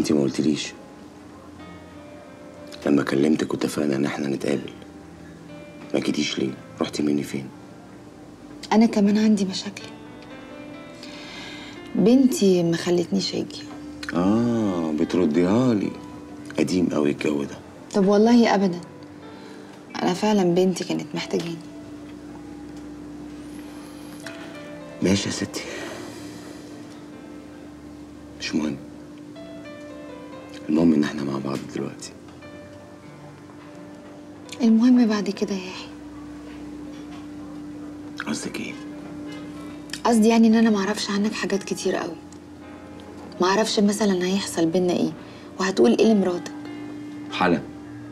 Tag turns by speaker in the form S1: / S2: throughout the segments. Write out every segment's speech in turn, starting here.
S1: انت ما قلتليش لما كلمتك واتفقنا ان احنا نتقابل ما جيتيش ليه رحتي مني فين
S2: انا كمان عندي مشاكل بنتي ما خلتنيش اجي
S1: اه بترديها لي قديم قوي الجو ده
S2: طب والله ابدا انا فعلا بنتي كانت محتاجاني
S1: ماشي يا ستي مش مهم المهم ان احنا مع بعض دلوقتي
S2: المهم بعد كده يا يحيى
S1: قصدك ايه
S2: قصدي يعني ان انا ما اعرفش عنك حاجات كتير قوي ما اعرفش مثلا هيحصل بينا ايه وهتقول ايه لمراتك
S1: حلا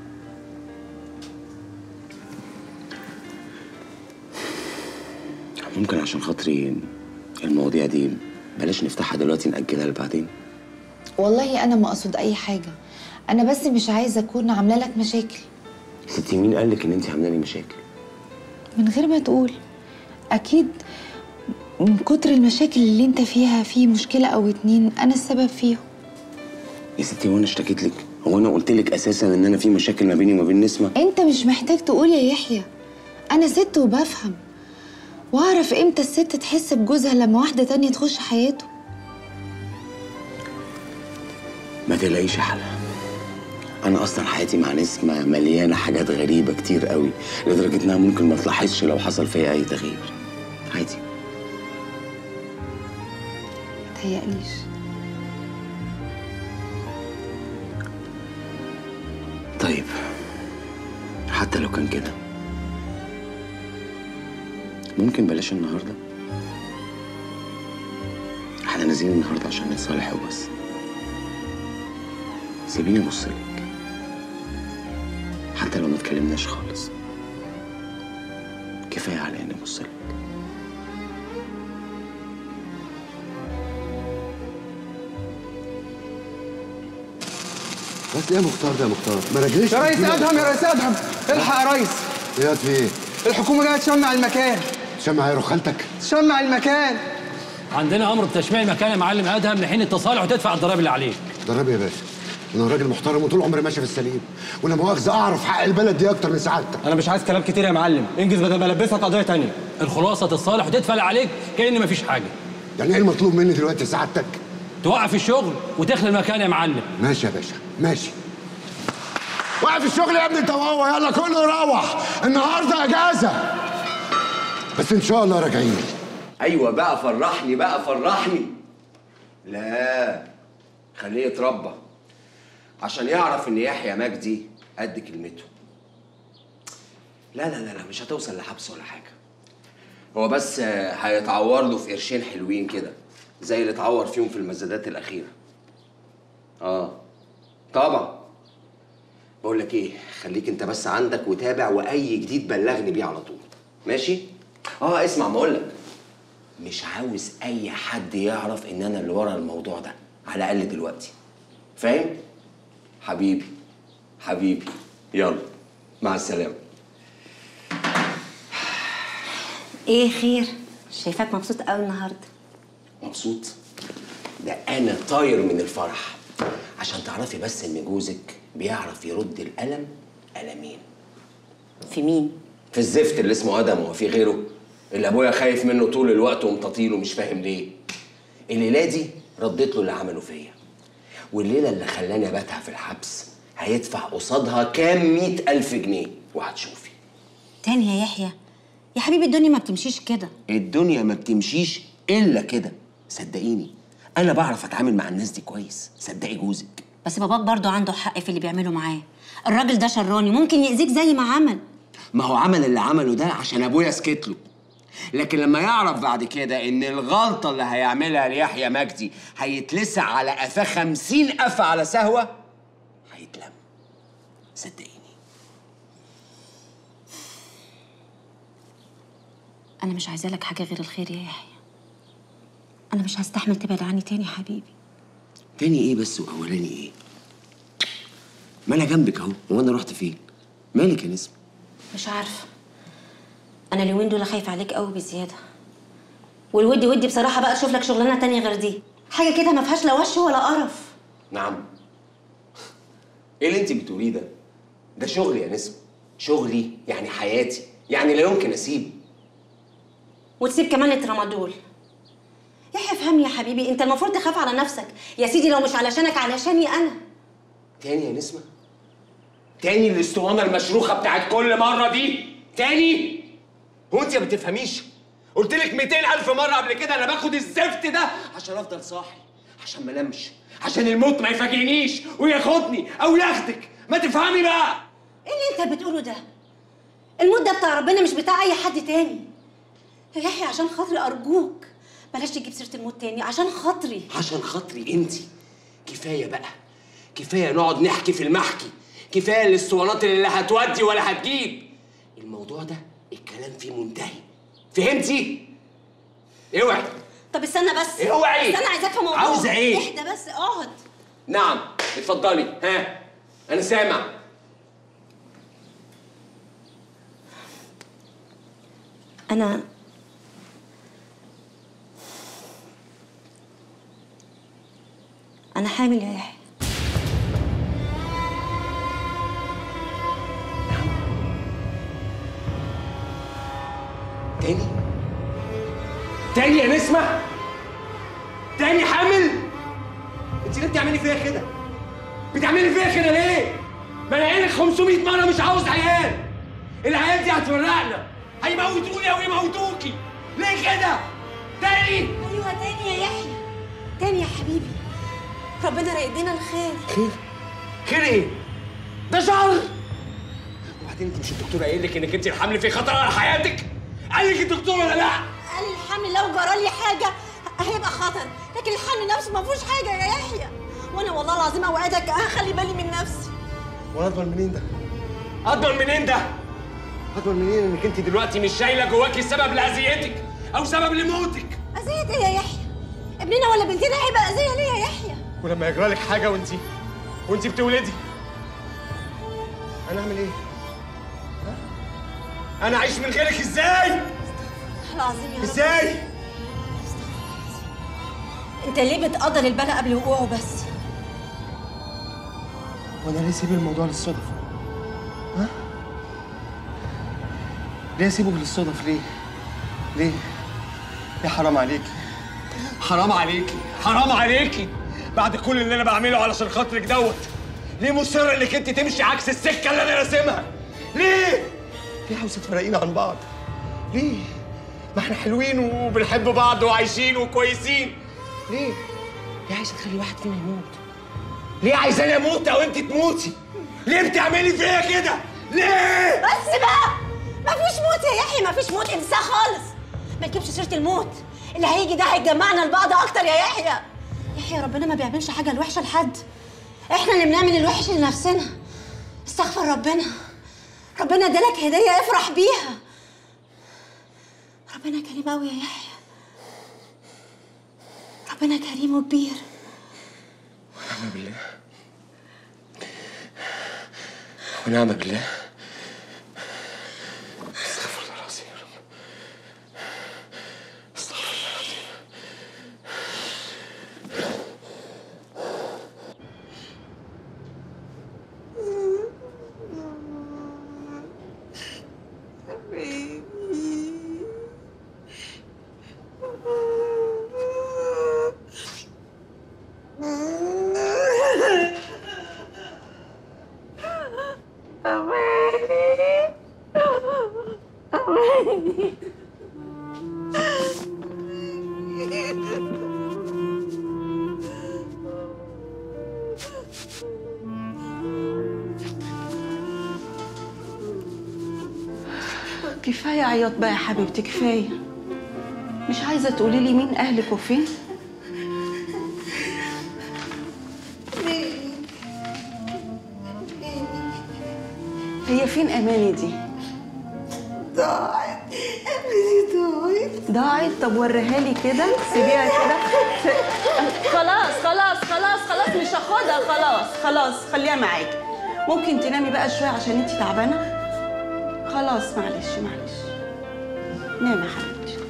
S1: ممكن عشان خاطري المواضيع دي بلاش نفتحها دلوقتي نأجلها لبعدين
S2: والله انا ما اقصد اي حاجه انا بس مش عايزه اكون عامله لك مشاكل
S1: ستي مين قالك ان انت عامله لي مشاكل
S2: من غير ما تقول اكيد من كتر المشاكل اللي انت فيها في مشكله او اتنين انا السبب فيهم
S1: يا ستي وانا اشتكيت لك هو انا قلت لك اساسا ان انا في مشاكل ما بيني وما بين نسمه
S2: انت مش محتاج تقول يا يحيى انا ست وبفهم واعرف امتى الست تحس بجوزها لما واحده تانية تخش حياته
S1: ما تلاقيش يا حلا انا اصلا حياتي مع نسمه مليانه حاجات غريبه كتير قوي لدرجه انها ممكن ما تلاحظش لو حصل فيها اي تغيير عادي
S2: متهيأليش
S1: طيب حتى لو كان كده ممكن بلاش النهارده احنا نازلين النهارده عشان نتصالح وبس سيبيني ابص لك حتى لو ما اتكلمناش خالص كفايه عليا اني ابص لك
S3: بس ايه يا مختار ده يا مختار ما رجليش
S4: يا ريس ادهم يا ريس ادهم الحق يا ريس
S3: ايه في ايه
S4: الحكومه جايه تشمع المكان
S3: شمع يا خالتك
S4: تشمع المكان
S5: عندنا امر بتشميع المكان يا معلم ادهم لحين التصالح وتدفع الضرائب اللي عليك
S3: درب يا باشا انا راجل محترم وطول عمري ماشي في السليم ولا مؤاخذه اعرف حق البلد دي اكتر من سعادتك
S6: انا مش عايز كلام كتير يا معلم انجز بدل ما البسك قضيه تانية
S5: الخلاصه تتصالح وتدفع اللي عليك كأن مفيش حاجه
S3: يعني ايه المطلوب مني دلوقتي سعادتك
S5: توقف الشغل وتخلي المكان يا معلم
S3: ماشي يا باشا ماشي وقف الشغل يا ابني انت وهو يلا كله يروح النهارده اجازه بس ان شاء الله راجعين
S1: ايوه بقى فرحني بقى فرحني لا خليه يتربى عشان يعرف ان يحيى مجدي قد كلمته لا لا لا لا مش هتوصل لحبس ولا حاجه هو بس آه، هيتعور له في قرشين حلوين كده زي اللي اتعور فيهم في المزادات الاخيره اه طبعا بقول لك ايه خليك انت بس عندك وتابع واي جديد بلغني بيه على طول ماشي اه اسمع ما اقول لك مش عاوز اي حد يعرف ان انا اللي ورا الموضوع ده على الاقل دلوقتي فاهم حبيبي حبيبي يلا مع السلامه
S7: ايه خير شايفاك مبسوط قوي النهارده
S1: مبسوط ده انا طاير من الفرح عشان تعرفي بس ان جوزك بيعرف يرد القلم قلمين
S7: في مين
S1: في الزفت اللي اسمه ادم هو في غيره اللي ابويا خايف منه طول الوقت ومطاطيله مش فاهم ليه الليله دي رديت له اللي عمله فيا والليله اللي خلاني اباتها في الحبس هيدفع قصادها كام مئة ألف جنيه وهتشوفي
S7: تاني يا يحيى يا حبيبي الدنيا ما بتمشيش كده
S1: الدنيا ما بتمشيش الا كده صدقيني انا بعرف اتعامل مع الناس دي كويس صدقي جوزك
S7: بس باباك برضو عنده حق في اللي بيعمله معاه الراجل ده شراني ممكن يأذيك زي ما عمل
S1: ما هو عمل اللي عمله ده عشان ابويا سكت له لكن لما يعرف بعد كده ان الغلطه اللي هيعملها ليحيى مجدي هيتلسع على قفاه خمسين قفا على سهوه هيتلم صدقيني
S7: انا مش عايزه لك حاجه غير الخير يا يحيى انا مش هستحمل تبعد عني تاني يا حبيبي
S1: تاني ايه بس واولاني ايه ما انا جنبك اهو هو انا رحت فين مالك يا نسمه
S7: مش عارفه انا اليومين دول خايفه عليك قوي بزياده والودي ودي بصراحه بقى اشوف لك شغلانه تانية غير دي حاجه كده ما فيهاش لا وش ولا قرف
S1: نعم ايه اللي انت بتقوليه ده ده شغلي يا نسمه شغلي يعني حياتي يعني لا يمكن اسيبه
S7: وتسيب كمان الترامادول يحيى افهمني يا حبيبي انت المفروض تخاف على نفسك يا سيدي لو مش علشانك علشاني انا
S1: تاني يا نسمه تاني الاسطوانه المشروخه بتاعت كل مره دي تاني هو انت ما بتفهميش قلت لك 200 الف مره قبل كده انا باخد الزفت ده عشان افضل صاحي عشان ما انامش عشان الموت ما يفاجئنيش وياخدني او ياخدك ما تفهمي بقى
S7: ايه اللي انت بتقوله ده الموت ده بتاع ربنا مش بتاع اي حد تاني يا يحيى عشان خاطري ارجوك بلاش تجيب سيره الموت تاني عشان خاطري
S1: عشان خاطري انت كفايه بقى كفايه نقعد نحكي في المحكي كفايه الاسطوانات اللي لا هتودي ولا هتجيب الموضوع ده الكلام فيه منتهي فهمتي اوعي
S7: طب استنى بس
S1: اوعي
S7: استنى عايزاك في موضوع
S1: عاوزه ايه
S7: اهدى بس اقعد
S1: نعم اتفضلي ها انا سامع
S7: انا انا حامل يا يحيى
S1: تاني تاني يا نسمة تاني حامل انت ليه بتعملي فيا كده بتعملي فيا كده ليه ما انا قايلك 500 مره مش عاوز عيال العيال دي هتفرقنا هيموتوني او يموتوكي ليه كده تاني
S7: ايوه تاني يا يحيى تاني يا حبيبي ربنا رايد لنا الخير
S1: خير خير ايه ده شر وبعدين انت مش الدكتور قايل لك انك انت الحمل في خطر على حياتك قال لك الدكتور ولا لا
S7: قال الحمل لو جرى لي حاجه هيبقى خطر لكن الحمل نفسه ما فيهوش حاجه يا يحيى وانا والله العظيم اوعدك هخلي بالي من نفسي
S1: وانا اضمن منين ده اضمن منين ده اضمن منين انك انت دلوقتي مش شايله جواكي سبب لاذيتك او سبب لموتك
S7: اذيه ايه يا يحيى ابننا ولا بنتنا هيبقى اذيه ليه يا يحيى
S1: ولما يجرى لك حاجه وانت وانت بتولدي انا اعمل ايه ها؟ انا اعيش من غيرك ازاي
S7: العظيم يا رب
S1: ازاي
S7: انت ليه بتقدر البلاء قبل وقوعه بس
S1: وانا ليه اسيب الموضوع للصدف ها ليه اسيبه للصدف ليه ليه يا حرام عليكي حرام عليكي حرام عليكي بعد كل اللي انا بعمله علشان خاطرك دوت ليه مصر انك انت تمشي عكس السكه اللي انا راسمها ليه ليه عاوزه تفرقينا عن بعض ليه ما احنا حلوين وبنحب بعض وعايشين وكويسين ليه ليه عايزه تخلي واحد فينا يموت ليه عايزاني اموت او انت تموتي ليه بتعملي فيا كده ليه
S7: بس بقى مفيش موت يا يحيى مفيش موت انساه خالص ما تجيبش سيره الموت اللي هيجي ده هيجمعنا لبعض اكتر يا يحيى يحيى ربنا ما بيعملش حاجه الوحشه لحد احنا اللي بنعمل الوحش لنفسنا استغفر ربنا ربنا ادالك هديه افرح بيها ربنا كريم قوي يا يحيى ربنا كريم وكبير
S1: ونعم بالله ونعم بالله استغفر الله العظيم يا رب استغفر الله العظيم
S8: كفاية عياط بقى يا حبيبتي كفاية مش عايزة تقولي لي مين أهلك وفين؟ هي فين أماني دي؟
S9: ضاعت أمي ضاعت
S8: ضاعت طب وريها لي كده سيبيها كده س- خلاص خلاص خلاص خلاص مش هاخدها خلاص خلاص خليها معاكي ممكن تنامي بقى شوية عشان انتي تعبانة؟ خلاص معلش معلش نامي يا حبيبتي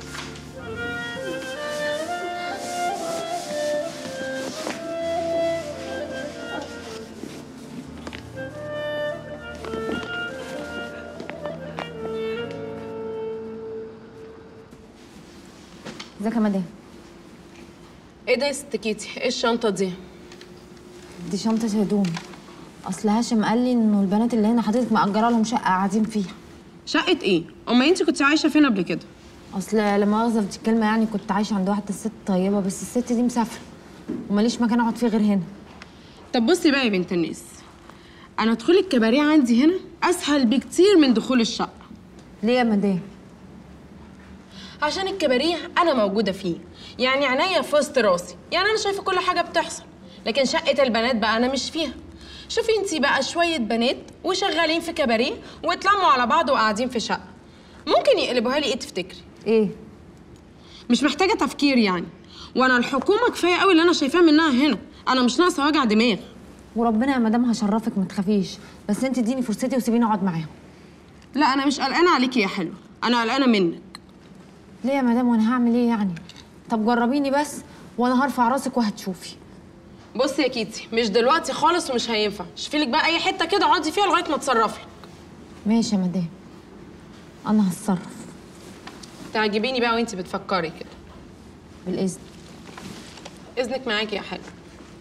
S10: ازيك يا مدام
S11: ايه ده يا ست كيتي ايه الشنطه دي
S10: دي شنطه هدوم اصل هاشم قال لي انه البنات اللي هنا حضرتك مأجره لهم شقه قاعدين فيها
S11: شقه ايه اما انت كنت عايشه فين قبل كده
S10: اصل لما مؤاخذه في الكلمه يعني كنت عايشه عند واحده ست طيبه بس الست دي مسافره وماليش مكان اقعد فيه غير هنا
S11: طب بصي بقى يا بنت الناس انا دخول الكباريه عندي هنا اسهل بكتير من دخول الشقه
S10: ليه يا مدام
S11: عشان الكباريه انا موجوده فيه يعني عينيا في وسط راسي يعني انا شايفه كل حاجه بتحصل لكن شقه البنات بقى انا مش فيها شوفي انتي بقى شويه بنات وشغالين في كباريه واتلموا على بعض وقاعدين في شقه ممكن يقلبوها لي ايه تفتكري
S10: ايه
S11: مش محتاجه تفكير يعني وانا الحكومه كفايه قوي اللي انا شايفاه منها هنا انا مش ناقصه وجع دماغ
S10: وربنا يا مدام هشرفك ما تخافيش بس انت اديني فرصتي وسيبيني اقعد معاهم
S11: لا انا مش قلقانه عليكي يا حلوه انا قلقانه منك
S10: ليه يا مدام وانا هعمل ايه يعني طب جربيني بس وانا هرفع راسك وهتشوفي
S11: بصي يا كيتي مش دلوقتي خالص ومش هينفع شوفي لك بقى اي حته كده اقعدي فيها لغايه ما اتصرف لك
S10: ماشي يا مدام انا هتصرف
S11: تعجبيني بقى وانتي بتفكري كده
S10: بالاذن
S11: اذنك معاكي يا حلوه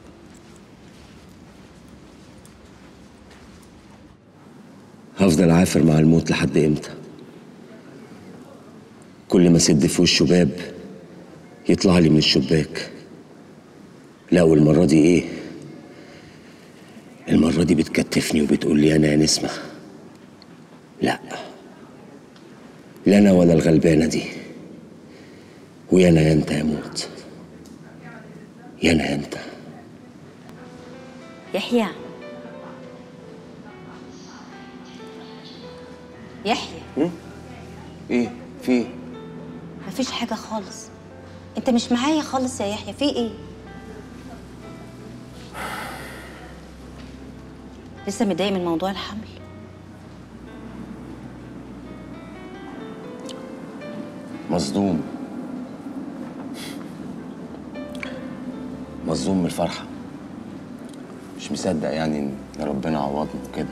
S1: هفضل عافر مع الموت لحد امتى كل ما اسد في وشه باب يطلع لي من الشباك لا والمرة دي ايه المرة دي بتكتفني وبتقول لي انا يا نسمة لا لا انا ولا الغلبانة دي ويا انا يا انت يا موت يا انا يا انت
S7: يحيى يحيى
S1: ايه في ايه
S7: مفيش حاجة خالص انت مش معايا خالص يا يحيى في ايه لسه متضايق من موضوع الحمل
S1: مصدوم مصدوم من الفرحة مش مصدق يعني ان ربنا عوضني وكده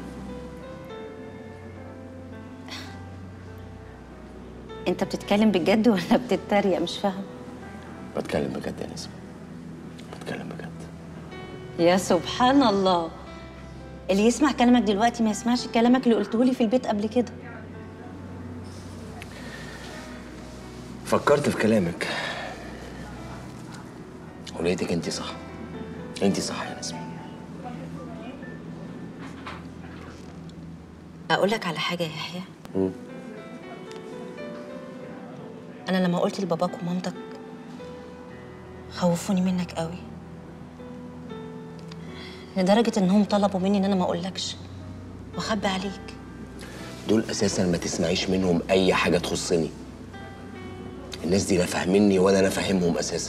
S7: انت بتتكلم بجد ولا بتتريق مش فاهم
S1: بتكلم بجد يا نسمة بتكلم بجد
S7: يا سبحان الله اللي يسمع كلامك دلوقتي ما يسمعش كلامك اللي قلته لي في البيت قبل كده
S1: فكرت في كلامك ولقيتك انت صح انت صح يا نسمة
S7: اقول لك على حاجه يا يحيى
S1: مم.
S7: انا لما قلت لباباك ومامتك خوفوني منك قوي لدرجه انهم طلبوا مني ان انا ما اقولكش واخبي عليك
S1: دول اساسا ما تسمعيش منهم اي حاجه تخصني الناس دي لا فاهميني ولا انا فاهمهم اساسا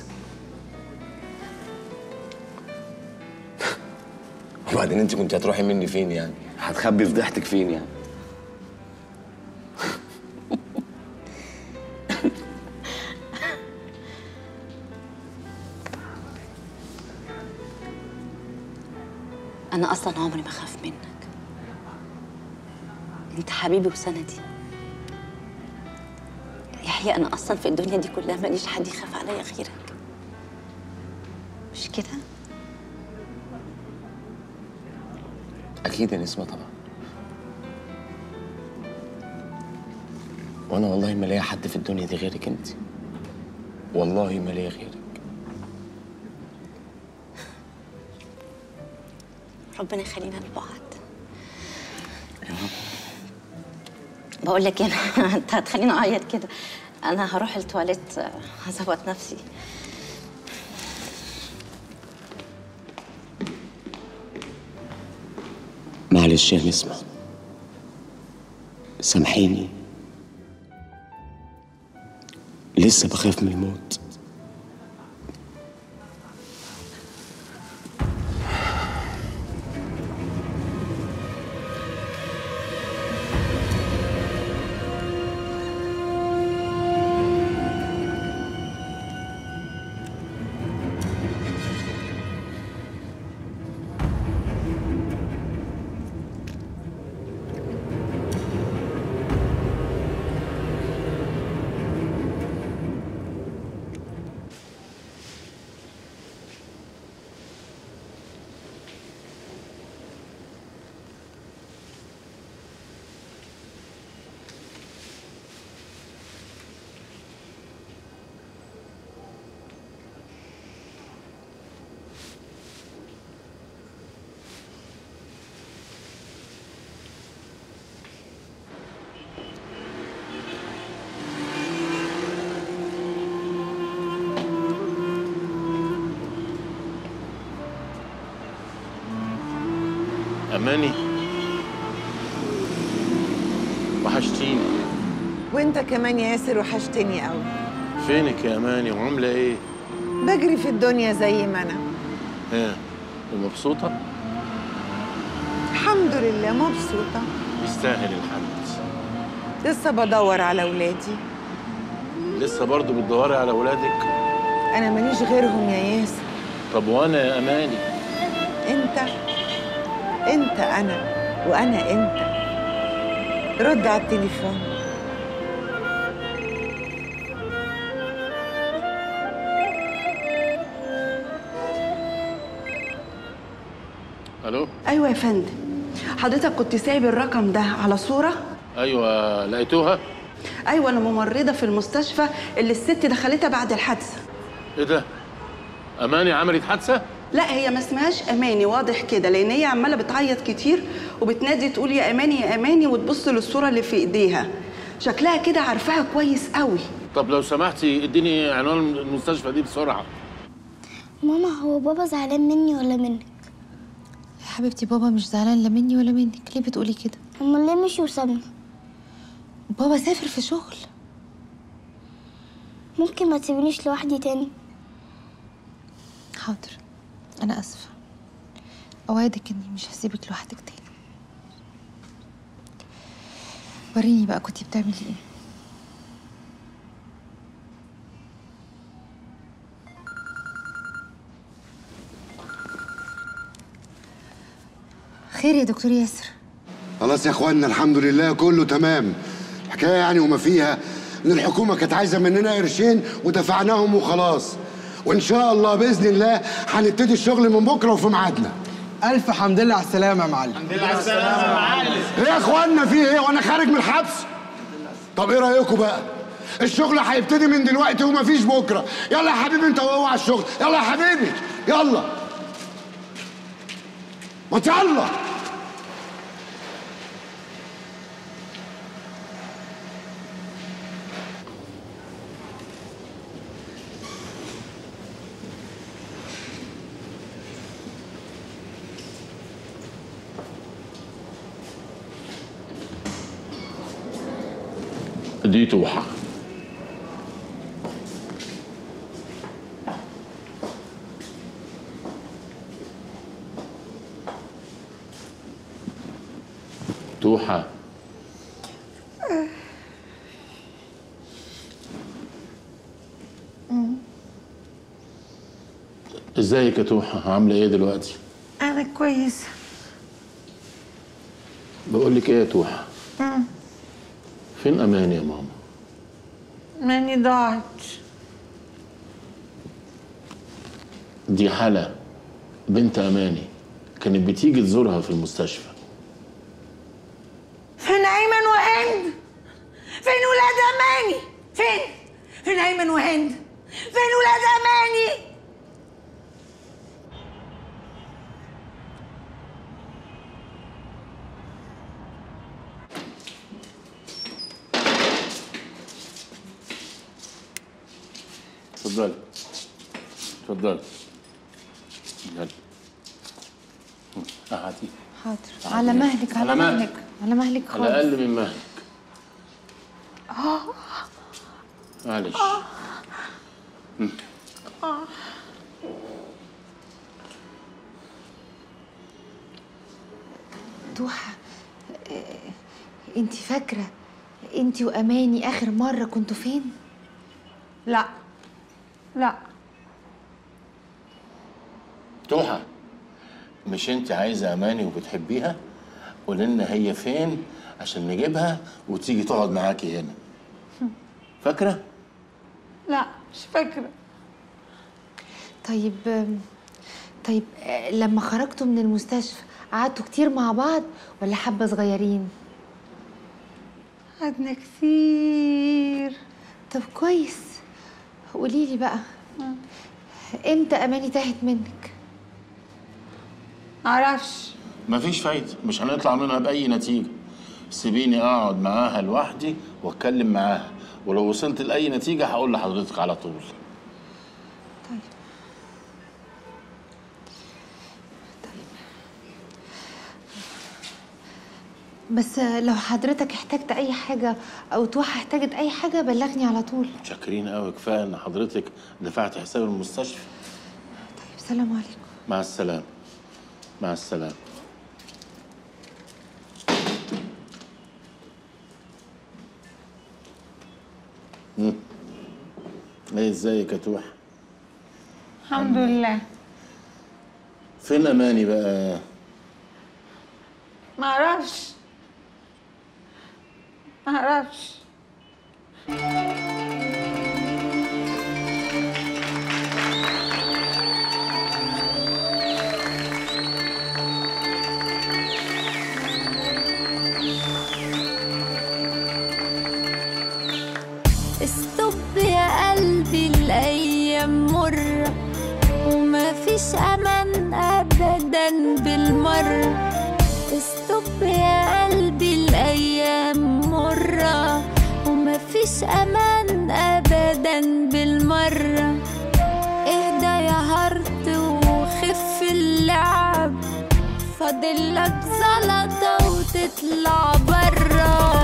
S1: وبعدين انت كنت هتروحي مني فين يعني هتخبي فضيحتك فين يعني
S7: انا اصلا عمري ما خاف منك انت حبيبي وسندي يحيى انا اصلا في الدنيا دي كلها ماليش حد يخاف عليا غيرك مش كده
S1: اكيد يا نسمه طبعا وانا والله ما ليا حد في الدنيا دي غيرك انت والله ما ليا غيرك
S7: ربنا يخلينا لبعض بقول لك ايه أنا- انت هتخليني اعيط كده انا هروح التواليت آه، هظبط نفسي
S1: معلش يا نسمة سامحيني لسه بخاف من الموت
S12: اماني وحشتيني
S9: وانت كمان يا ياسر وحشتني قوي
S12: فينك يا اماني وعامله ايه
S9: بجري في الدنيا زي ما انا
S12: ها ومبسوطه
S9: الحمد لله مبسوطة
S12: يستاهل الحمد
S9: لسه بدور على ولادي
S12: لسه برضه بتدوري على ولادك
S9: انا ماليش غيرهم يا ياسر
S12: طب وانا يا اماني
S9: انت انت انا وانا انت رد على التليفون
S12: الو
S8: ايوه يا فندم حضرتك كنت سايب الرقم ده على صوره
S12: ايوه لقيتوها
S8: ايوه انا ممرضه في المستشفى اللي الست دخلتها بعد الحادثه
S12: ايه ده اماني عملت حادثه
S8: لا هي ما اسمهاش اماني واضح كده لان هي عماله بتعيط كتير وبتنادي تقول يا اماني يا اماني وتبص للصوره اللي في ايديها شكلها كده عارفاها كويس قوي
S12: طب لو سمحتي اديني عنوان المستشفى دي بسرعه
S13: ماما هو بابا زعلان مني ولا منك
S2: يا حبيبتي بابا مش زعلان لا مني ولا منك ليه بتقولي كده
S13: امال ليه مشي وسابنا
S2: بابا سافر في شغل
S13: ممكن ما تسيبنيش لوحدي تاني
S2: حاضر انا اسفه اوعدك اني مش هسيبك لوحدك تاني وريني بقى كنتي بتعملي ايه خير يا دكتور ياسر
S3: خلاص يا اخوانا الحمد لله كله تمام الحكايه يعني وما فيها ان الحكومه كانت عايزه مننا قرشين ودفعناهم وخلاص وان شاء الله باذن الله هنبتدي الشغل من بكره وفي ميعادنا
S4: الف حمد لله على السلامه يا معلم
S3: الحمد لله على السلامه يا معلم ايه يا اخوانا في ايه وانا خارج من الحبس طب ايه رايكم بقى الشغل هيبتدي من دلوقتي ومفيش بكره يلا يا حبيبي انت وهو على الشغل يلا يا حبيبي يلا ما يلا
S12: دي توحة توحة ازيك يا توحة عاملة ايه دلوقتي؟
S9: انا كويسة
S12: بقول لك ايه يا توحة
S9: مم.
S12: فين امان يا ماما؟
S9: ماني ضاعت
S12: دي حالة بنت اماني كانت بتيجي تزورها في المستشفى
S9: فين ايمن وهند فين ولاد اماني فين فين ايمن وهند فين ولاد اماني
S12: اتفضلي اتفضلي يلا قعدي
S2: حاضر على مهلك على
S12: على مهلك.
S2: مهلك على مهلك
S12: على
S2: خالص
S12: اقل من مهلك
S2: آه.
S12: معلش
S2: آه.
S12: مم.
S2: آه. توحة انت فاكرة انت واماني اخر مرة كنتوا فين؟
S9: لا لا
S12: توحة مش انت عايزة اماني وبتحبيها قول لنا هي فين عشان نجيبها وتيجي تقعد معاكي هنا فاكرة؟
S9: لا مش فاكرة
S2: طيب طيب آه، لما خرجتوا من المستشفى قعدتوا كتير مع بعض ولا حبة صغيرين؟
S9: قعدنا كتير
S2: طب كويس قولي لي بقى امتى اماني تاهت منك؟
S9: معرفش
S12: مفيش فايدة مش هنطلع منها بأي نتيجة سيبيني أقعد معاها لوحدي وأتكلم معاها ولو وصلت لأي نتيجة هقول لحضرتك على طول
S2: بس لو حضرتك احتجت اي حاجه او توحى احتاجت اي حاجه بلغني على طول
S12: شاكرين قوي كفايه ان حضرتك دفعت حساب المستشفى
S2: سلام عليكم
S12: مع السلامه مع السلامه مم. ايه ازيك يا توح
S9: الحمد لله
S12: فين اماني بقى
S9: ما اعرفش ما اعرفش
S14: استوب يا قلبي الايام مرة وما فيش امان ابدا بالمرة استوب يا قلبي الايام مرة وما فيش امان ابدا بالمرة اهدى يا هارت وخف اللعب فاضلك زلطة وتطلع برا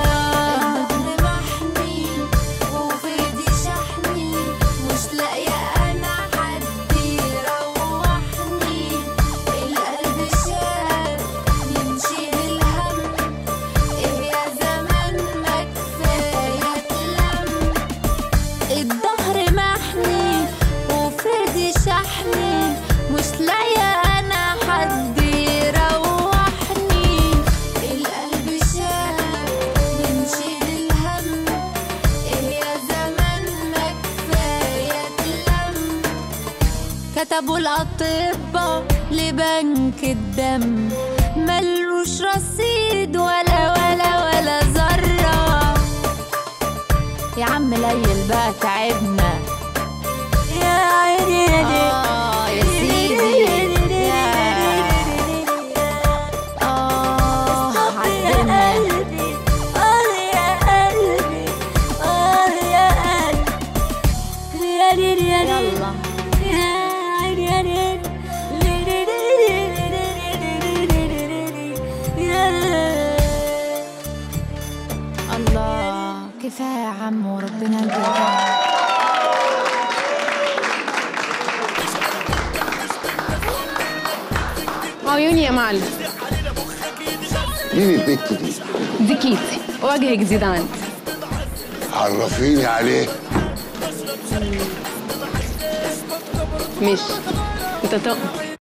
S14: محني وفي ايدي شحني مش لاقية انا حد يروحني القلب شاب يمشي بالهم ايه يا زمان ما كفاية تلم الظهر محني وفي ايدي شحني مش لاقية انا حد يروحني القلب شاب يمشي بالهم ايه يا زمان ما كفاية تلم كتبوا الأطباء لبنك الدم ملوش رصيد ولا ولا ولا ذرة يا عم ليل بقى تعبنا يا عيني آه يا سيدي يا آه عدنا آه يا قلبي آه يا قلبي يا ليل يا ليل يا عيني يا ليل الله كفايه يا عم وربنا يرجعك
S11: عيوني يا معلم
S3: مين البت دي؟
S11: دي كيتي وجه جديد عندي
S3: عرفيني عليه
S11: مش انت تؤمن